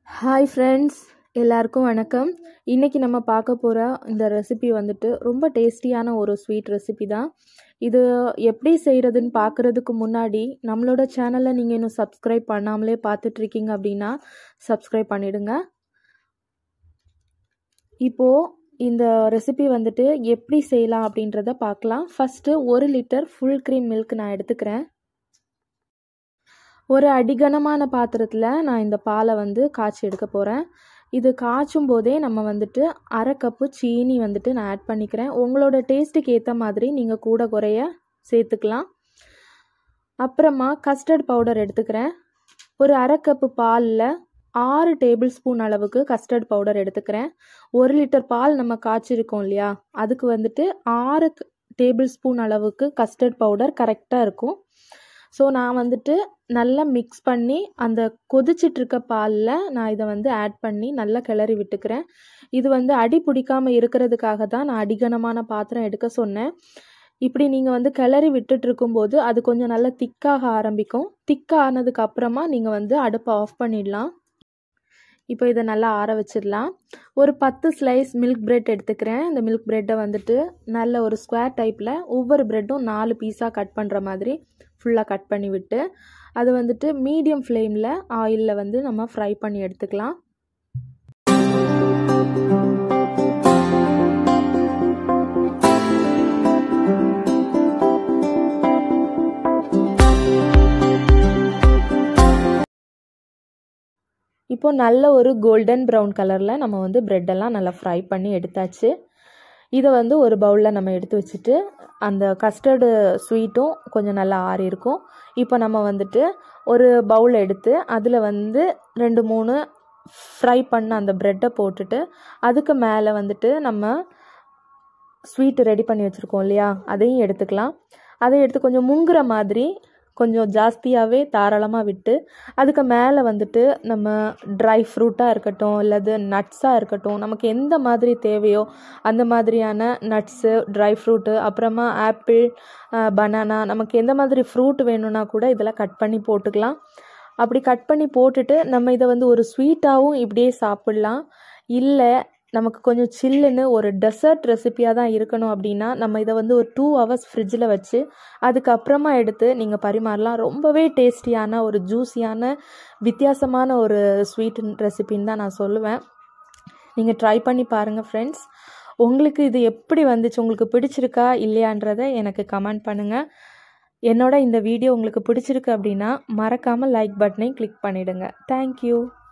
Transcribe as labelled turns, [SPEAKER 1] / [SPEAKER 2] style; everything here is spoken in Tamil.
[SPEAKER 1] ஹாய் ஃப்ரெண்ட்ஸ் எல்லாருக்கும் வணக்கம் இன்றைக்கி நம்ம பார்க்க போகிற இந்த ரெசிபி வந்துட்டு ரொம்ப டேஸ்டியான ஒரு ஸ்வீட் ரெசிபி தான் இது எப்படி செய்கிறதுன்னு பார்க்குறதுக்கு முன்னாடி நம்மளோட சேனலை நீங்கள் இன்னும் சப்ஸ்கிரைப் பண்ணாமலே பார்த்துட்ருக்கீங்க அப்படின்னா சப்ஸ்கிரைப் பண்ணிடுங்க இப்போது இந்த ரெசிபி வந்துட்டு எப்படி செய்யலாம் அப்படின்றத பார்க்கலாம் ஃபஸ்ட்டு ஒரு லிட்டர் ஃபுல் க்ரீம் மில்க் நான் எடுத்துக்கிறேன் ஒரு அடிகனமான பாத்திரத்தில் நான் இந்த பாலை வந்து காய்ச்சி எடுக்க போகிறேன் இது காய்ச்சும் போதே நம்ம வந்துட்டு அரை கப்பு சீனி வந்துட்டு நான் ஆட் பண்ணிக்கிறேன் உங்களோட டேஸ்ட்டுக்கு ஏற்ற மாதிரி நீங்கள் கூட குறைய சேர்த்துக்கலாம் அப்புறமா கஸ்டர்ட் பவுடர் எடுத்துக்கிறேன் ஒரு அரை கப்பு பாலில் ஆறு டேபிள் ஸ்பூன் அளவுக்கு கஸ்டர்ட் பவுடர் எடுத்துக்கிறேன் ஒரு லிட்டர் பால் நம்ம காய்ச்சிருக்கோம் இல்லையா அதுக்கு வந்துட்டு ஆறு டேபிள் ஸ்பூன் அளவுக்கு கஸ்டர்ட் பவுடர் கரெக்டாக இருக்கும் ஸோ நான் வந்துட்டு நல்லா மிக்ஸ் பண்ணி அந்த கொதிச்சிட்ருக்க பாலில் நான் இதை வந்து ஆட் பண்ணி நல்லா கிளறி விட்டுக்கிறேன் இது வந்து அடி பிடிக்காமல் இருக்கிறதுக்காக தான் நான் அடிகனமான பாத்திரம் எடுக்க சொன்னேன் இப்படி நீங்கள் வந்து கிளறி விட்டுட்டு இருக்கும்போது அது கொஞ்சம் நல்லா திக்காக ஆரம்பிக்கும் திக்காக ஆனதுக்கு அப்புறமா நீங்கள் வந்து அடுப்பை ஆஃப் பண்ணிடலாம் இப்போ இதை நல்லா ஆற வச்சிடலாம் ஒரு பத்து ஸ்லைஸ் மில்க் பிரெட் எடுத்துக்கிறேன் இந்த மில்க் பிரெட்டை வந்துட்டு நல்ல ஒரு ஸ்கொயர் டைப்பில் ஒவ்வொரு ப்ரெட்டும் நாலு பீஸாக கட் பண்ணுற மாதிரி ஃபுல்லாக கட் பண்ணி விட்டு அது வந்துட்டு மீடியம் ஃப்ளேமில் ஆயிலில் வந்து நம்ம ஃப்ரை பண்ணி எடுத்துக்கலாம் இப்போ நல்ல ஒரு கோல்டன் ப்ரௌன் கலரில் நம்ம வந்து ப்ரெட்டெல்லாம் நல்லா ஃப்ரை பண்ணி எடுத்தாச்சு இதை வந்து ஒரு பவுலில் நம்ம எடுத்து வச்சுட்டு அந்த கஸ்டர்டு ஸ்வீட்டும் கொஞ்சம் நல்லா ஆறி இருக்கும் இப்போ நம்ம வந்துட்டு ஒரு பவுல் எடுத்து அதில் வந்து ரெண்டு மூணு ஃப்ரை பண்ண அந்த ப்ரெட்டை போட்டுட்டு அதுக்கு மேலே வந்துட்டு நம்ம ஸ்வீட்டு ரெடி பண்ணி வச்சுருக்கோம் இல்லையா அதையும் எடுத்துக்கலாம் அதை எடுத்து கொஞ்சம் முங்குற மாதிரி கொஞ்சம் ஜாஸ்தியாகவே தாராளமாக விட்டு அதுக்கு மேலே வந்துட்டு நம்ம ட்ரை ஃப்ரூட்டாக இருக்கட்டும் இல்லது நட்ஸாக இருக்கட்டும் நமக்கு எந்த மாதிரி தேவையோ அந்த மாதிரியான நட்ஸு ட்ரை ஃப்ரூட்டு அப்புறமா ஆப்பிள் பனானா நமக்கு எந்த மாதிரி ஃப்ரூட் வேணும்னா கூட இதில் கட் பண்ணி போட்டுக்கலாம் அப்படி கட் பண்ணி போட்டுட்டு நம்ம இதை வந்து ஒரு ஸ்வீட்டாகவும் இப்படியே சாப்பிட்லாம் இல்லை நமக்கு கொஞ்சம் சில்லுன்னு ஒரு டெசர்ட் ரெசிப்பியாக தான் இருக்கணும் அப்படின்னா நம்ம இதை வந்து ஒரு டூ ஹவர்ஸ் ஃப்ரிட்ஜில் வச்சு அதுக்கப்புறமா எடுத்து நீங்கள் பரிமாறலாம் ரொம்பவே டேஸ்டியான ஒரு ஜூஸியான வித்தியாசமான ஒரு ஸ்வீட் ரெசிபின்னு தான் நான் சொல்லுவேன் நீங்கள் ட்ரை பண்ணி பாருங்கள் ஃப்ரெண்ட்ஸ் உங்களுக்கு இது எப்படி வந்துச்சு உங்களுக்கு பிடிச்சிருக்கா இல்லையான்றதை எனக்கு கமெண்ட் பண்ணுங்கள் என்னோட இந்த வீடியோ உங்களுக்கு பிடிச்சிருக்கு அப்படின்னா மறக்காமல் லைக் பட்டனையும் கிளிக் பண்ணிவிடுங்க தேங்க்யூ